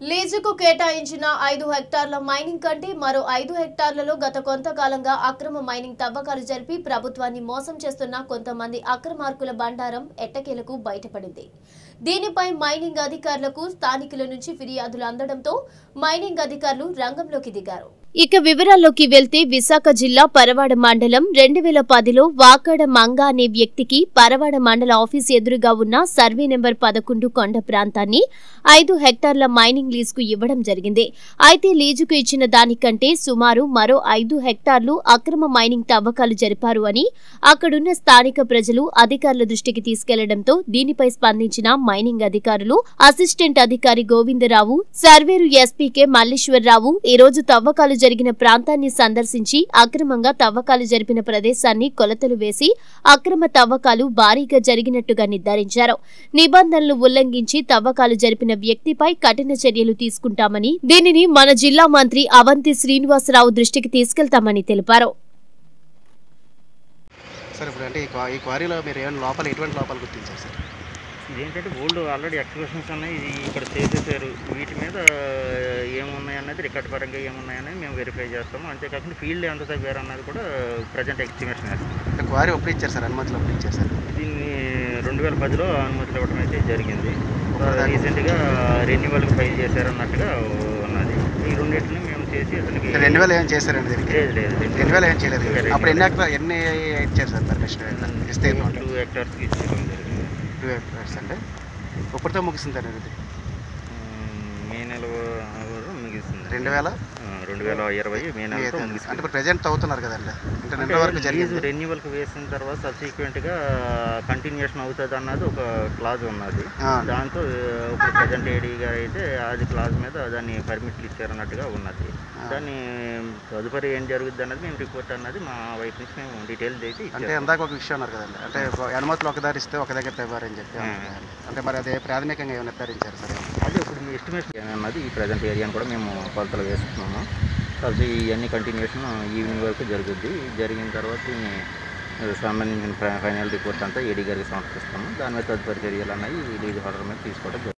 లీజుకు కేటాయించిన ఐదు హెక్టార్ల మైనింగ్ కంటే మరో ఐదు హెక్టార్లలో గత కొంతకాలంగా అక్రమ మైనింగ్ తవ్వకాలు జరిపి ప్రభుత్వాన్ని మోసం చేస్తున్న కొంతమంది అక్రమార్కుల బండారం ఎట్టకేలకు బయటపడింది దీనిపై మైనింగ్ అధికారులకు స్థానికుల నుంచి ఫిర్యాదులు అందడంతో మైనింగ్ అధికారులు రంగంలోకి దిగారు ఇక వివరాల్లోకి వెళ్తే విశాఖ జిల్లా పరవాడ మండలం రెండు వేల పదిలో వాకాడ మంగ అనే వ్యక్తికి పరవాడ మండల ఆఫీస్ ఎదురుగా ఉన్న సర్వే నెంబర్ పదకొండు కొండ ప్రాంతాన్ని ఐదు హెక్టార్ల మైనింగ్ లీజుకు ఇవ్వడం జరిగింది అయితే లీజుకు ఇచ్చిన దానికంటే సుమారు మరో ఐదు హెక్టార్లు అక్రమ మైనింగ్ తవ్వకాలు జరిపారు అని అక్కడున్న స్థానిక ప్రజలు అధికారుల దృష్టికి తీసుకెళ్లడంతో దీనిపై స్పందించిన మైనింగ్ అధికారులు అసిస్టెంట్ అధికారి గోవిందరావు సర్వేరు ఎస్పీకే మల్లేశ్వరరావు ఈ రోజు తవ్వకాలు జరిగిన ప్రాంతాన్ని సందర్శించి అక్రమంగా తవ్వకాలు జరిపిన ప్రదేశాన్ని కొలతలు వేసి అక్రమ తవ్వకాలు భారీగా జరిగినట్టుగా నిర్ధారించారు నిబంధనలు ఉల్లంఘించి తవ్వకాలు జరిపిన వ్యక్తిపై కఠిన చర్యలు తీసుకుంటామని దీనిని మన జిల్లా మంత్రి అవంతి శ్రీనివాసరావు దృష్టికి తీసుకెళ్తామని తెలిపారు సార్ ఇప్పుడు అంటే ఈ క్వా ఈ క్వారీలో మీరు ఏమైనా లోపల ఎటువంటి లోపాలు గుర్తించారు సార్ ఇదేంటంటే ఓల్డ్ ఆల్రెడీ ఎక్స్ప్రెషన్స్ ఉన్నాయి ఇది ఇక్కడ చేసేసారు వీటి మీద ఏమున్నాయి అన్నది రికార్డ్ పరంగా ఏమున్నాయనేది మేము వెరిఫై చేస్తాము అంతేకాకుండా ఫీల్డ్ ఎంత తగ్గారు అన్నది కూడా ప్రజెంట్ ఎస్టిమేషన్ వేస్తాం అంటే క్వారీ ఎప్పుడు ఇచ్చారు సార్ అనుమతులు ఎప్పుడు ఇచ్చారు సార్ దీన్ని రెండు వేల పదిలో అనుమతులు ఇవ్వడం అయితే జరిగింది ఇప్పటిదాకా- రీసెంట్గా రెన్యువల్కి ఫైల్ చేశారు అన్నట్టుగా ఉన్నది ఈ రెండింటిని మేము చేసి అతనికి రెండు వేలు ఏం చేశారండి దీనికి లేదు లేదు రెండు వేలు ఏం చేయలేదు కదా. రెండు అప్పుడు ఎన్ని వేలు. ఎకరా ఎన్ని ఇచ్చారు సార్ పర్మిషన్ ఇస్తే టూ హెక్టార్స్కి ఇచ్చేయడం జరిగింది టూ ఎకర్స్ అంటే ఇప్పటితో ముగిసింది సార్ ఇది ఉమ్, మే నెల వరకు ముగిస్తుంది రెండు వేల ఆ, రెండు వేల ఇరవై మే నెలతో అంటే ముగిస్తుంది ఇప్పుడు ప్రజెంట్ అవుతున్నారు కదండి అంటే రెండు వరకు లీజు జరిగింది రెన్యువల్కి వేసిన తర్వాత సబ్సిక్వెంట్గా కంటిన్యూషన్ అవుతుంది అన్నది ఒక క్లాజ్ ఉన్నది ఆ. దాంతో ఆ, ఇప్పుడు ప్రజెంట్ ఏడీ గారు అయితే అది క్లాజ్ మీద దాన్ని పర్మిట్లు ఇచ్చారన్నట్టుగా ఉన్నది ఆ. దాన్ని తదుపరి ఏం జరుగుద్ది అన్నది మేము రిపోర్ట్ అన్నది మా వైపు నుంచి మేము డీటెయిల్ చేసి అంటే ఇచ్చాము. ఇందాక ఒక విషయం అన్నారు కదండి అంటే ఒక అనుమతులు ఒకదారి ఇస్తే ఒక దగ్గర తెవ్వారని చెప్పి ఆ. అన్నారు కదండి. అంటే మరి అదే ప్రాథమికంగా ఏమైనా నిర్ధారించారు సార్ అదే ఇప్పుడు మీ ఎస్టిమేషన్ అన్నది ఈ ప్రజెంట్ ఏరియాని కూడా మేము కొలతలు వేస్తున్నాము కాబట్టి ఇవన్నీ కంటిన్యూషన్ ఈవినింగ్ వరకు జరుగుద్ది జరిగిన తర్వాత దీన్ని సంబంధించిన ఫైనల్ రిపోర్ట్ అంతా ఏడీ గారికి సమర్పిస్తాము దాని మీద తదుపరి చర్యలు అన్నవి లీజ్ ఆర్డర్ మీద తీసుకోవడం జరుగుతుంది